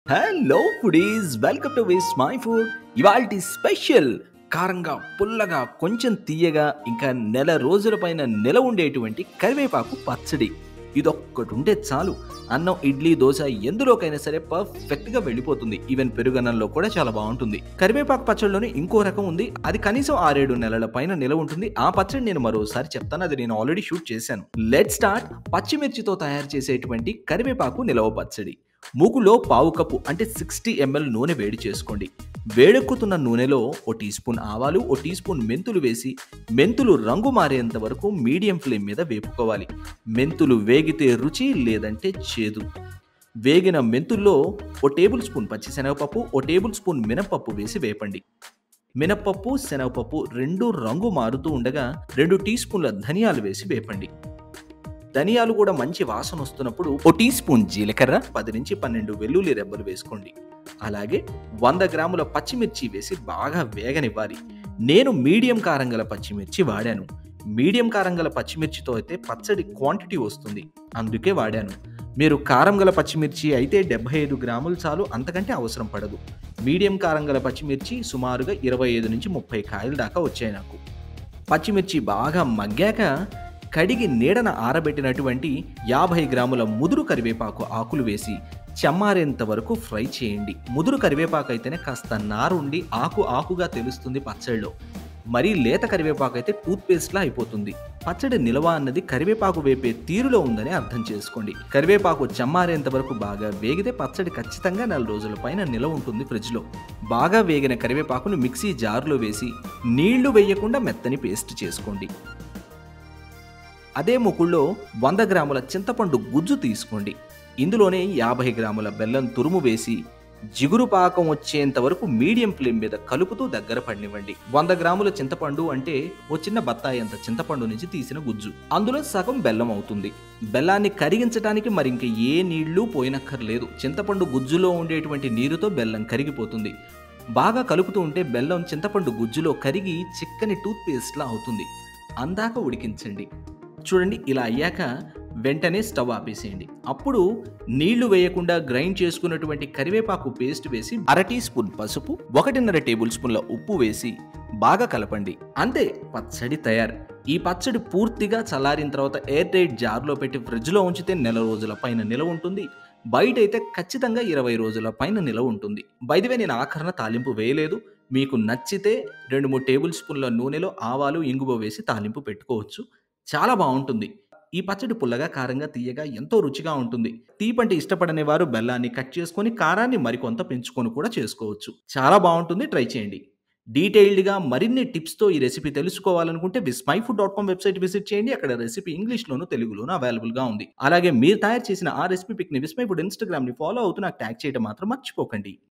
hello foodies welcome to Vismai మై ఫుడ్ ఇవాల్టి స్పెషల్ కారంగా పుల్లగా కొంచెం తీయగా ఇంకా నెల రోజుల పైన నెల ఉండేటువంటి కరివేపాకు పచ్చడి ఇదొక్కటి ఉంటే చాలు అన్నం ఇడ్లీ దోశ ఎందులోకైనా సరే పర్ఫెక్ట్ గా వెళ్ళిపోతుంది ఈవెన్ పెరుగన్నంలో కూడా చాలా బాగుంటుంది కరివేపాకు పచ్చడిలోనే ఇంకో రకం ఉంది అది కనీసం ఆరేడు నెలల పైన నిల ఉంటుంది ఆ పచ్చడి నేను మరోసారి చెప్తాను అది నేను ఆల్రెడీ షూట్ చేశాను లెట్ స్టార్ట్ పచ్చిమిర్చితో తయారు చేసేటువంటి కరివేపాకు నిలవ పచ్చడి మూకులో పావు కప్పు అంటే సిక్స్టీ ఎంఎల్ నూనె వేడి చేసుకోండి వేడెక్కుతున్న నూనెలో ఓ టీ స్పూన్ ఆవాలు ఓ టీ స్పూన్ మెంతులు వేసి మెంతులు రంగు మారేంత వరకు మీడియం ఫ్లేమ్ మీద వేపుకోవాలి మెంతులు వేగితే రుచి లేదంటే చేదు వేగిన మెంతుల్లో ఓ టేబుల్ స్పూన్ పచ్చిశనగపప్పు ఓ టేబుల్ స్పూన్ మినపప్పు వేసి వేపండి మినపప్పు శనగపప్పు రెండు రంగు మారుతూ ఉండగా రెండు టీ స్పూన్ల ధనియాలు వేసి వేపండి ధనియాలు కూడా మంచి వాసన వస్తున్నప్పుడు ఓ టీ స్పూన్ జీలకర్ర పది నుంచి పన్నెండు వెల్లుల్లి రెబ్బలు వేసుకోండి అలాగే వంద గ్రాముల పచ్చిమిర్చి వేసి బాగా వేగనివ్వాలి నేను మీడియం కారం గల పచ్చిమిర్చి వాడాను మీడియం కారం గల పచ్చిమిర్చితో అయితే పచ్చడి క్వాంటిటీ వస్తుంది అందుకే వాడాను మీరు కారం గల పచ్చిమిర్చి అయితే డెబ్బై ఐదు గ్రాములు చాలు అంతకంటే అవసరం పడదు మీడియం కారం గల పచ్చిమిర్చి సుమారుగా ఇరవై ఐదు నుంచి ముప్పై కాయల దాకా వచ్చాయి నాకు పచ్చిమిర్చి బాగా మగ్గాక కడిగి నీడన ఆరబెట్టినటువంటి యాభై గ్రాముల ముదురు కరివేపాకు ఆకులు వేసి చెమ్మారేంత వరకు ఫ్రై చేయండి ముదురు కరివేపాకు అయితేనే కాస్త నారుండి ఆకు ఆకుగా తెలుస్తుంది పచ్చడిలో మరీ లేత కరివేపాకు అయితే టూత్పేస్ట్లా అయిపోతుంది పచ్చడి నిల్వ అన్నది కరివేపాకు వేపే తీరులో ఉందని అర్థం చేసుకోండి కరివేపాకు చెమ్మారేంత వరకు బాగా వేగితే పచ్చడి ఖచ్చితంగా నెల రోజుల పైన నిలవ ఉంటుంది ఫ్రిడ్జ్లో బాగా వేగిన కరివేపాకును మిక్సీ జార్లో వేసి నీళ్లు వేయకుండా మెత్తని పేస్ట్ చేసుకోండి అదే ముకుల్లో వంద గ్రాముల చింతపండు గుజ్జు తీసుకోండి ఇందులోనే యాభై గ్రాముల బెల్లం తురుము వేసి జిగురు పాకం వచ్చేంత వరకు మీడియం ఫ్లేమ్ మీద కలుపుతూ దగ్గర పడినివ్వండి వంద గ్రాముల చింతపండు అంటే ఓ చిన్న బత్తాయి అంత చింతపండు నుంచి తీసిన గుజ్జు అందులో సగం బెల్లం అవుతుంది బెల్లాన్ని కరిగించడానికి మరింక ఏ నీళ్లు పోయినక్కర్లేదు చింతపండు గుజ్జులో ఉండేటువంటి నీరుతో బెల్లం కరిగిపోతుంది బాగా కలుపుతూ ఉంటే బెల్లం చింతపండు గుజ్జులో కరిగి చిక్కని టూత్ పేస్ట్లా అవుతుంది అందాక ఉడికించండి చూడండి ఇలా అయ్యాక వెంటనే స్టవ్ ఆపేసేయండి అప్పుడు నీళ్లు వేయకుండా గ్రైండ్ చేసుకున్నటువంటి కరివేపాకు పేస్ట్ వేసి అర టీ స్పూన్ పసుపు ఒకటిన్నర టేబుల్ స్పూన్ల ఉప్పు వేసి బాగా కలపండి అంతే పచ్చడి తయారు ఈ పచ్చడి పూర్తిగా చల్లారిన తర్వాత ఎయిర్ టైట్ జార్లో పెట్టి ఫ్రిడ్జ్లో ఉంచితే నెల రోజుల పైన నిలవ ఉంటుంది బయట అయితే ఖచ్చితంగా ఇరవై రోజుల పైన నిలవ ఉంటుంది బయటవే నేను ఆఖరణ తాలింపు వేయలేదు మీకు నచ్చితే రెండు మూడు టేబుల్ స్పూన్ల నూనెలో ఆవాలు ఇంగువ వేసి తాలింపు పెట్టుకోవచ్చు చాలా బాగుంటుంది ఈ పచ్చడి పుల్లగా కారంగా తీయగా ఎంతో రుచిగా ఉంటుంది తీపంటే ఇష్టపడని వారు బెల్లాన్ని కట్ చేసుకొని కారాన్ని మరికొంత పెంచుకొని కూడా చేసుకోవచ్చు చాలా బాగుంటుంది ట్రై చేయండి డీటెయిల్డ్గా మరిన్ని టిప్స్తో ఈ రెసిపీ తెలుసుకోవాలనుకుంటే Vismai food dot com website visit చేయండి అక్కడ రెసిపీ ఇంగ్లీష్లోను తెలుగులోను అవైలబుల్గా ఉంది అలాగే మీరు తయారు చేసిన ఆ రెసిపీ పిక్ని విస్మై ఫుడ్ ఇన్స్టాగ్రామ్ని ఫాలో అవుతూ నాకు ట్యాగ్ చేయడం మాత్రం మర్చిపోకండి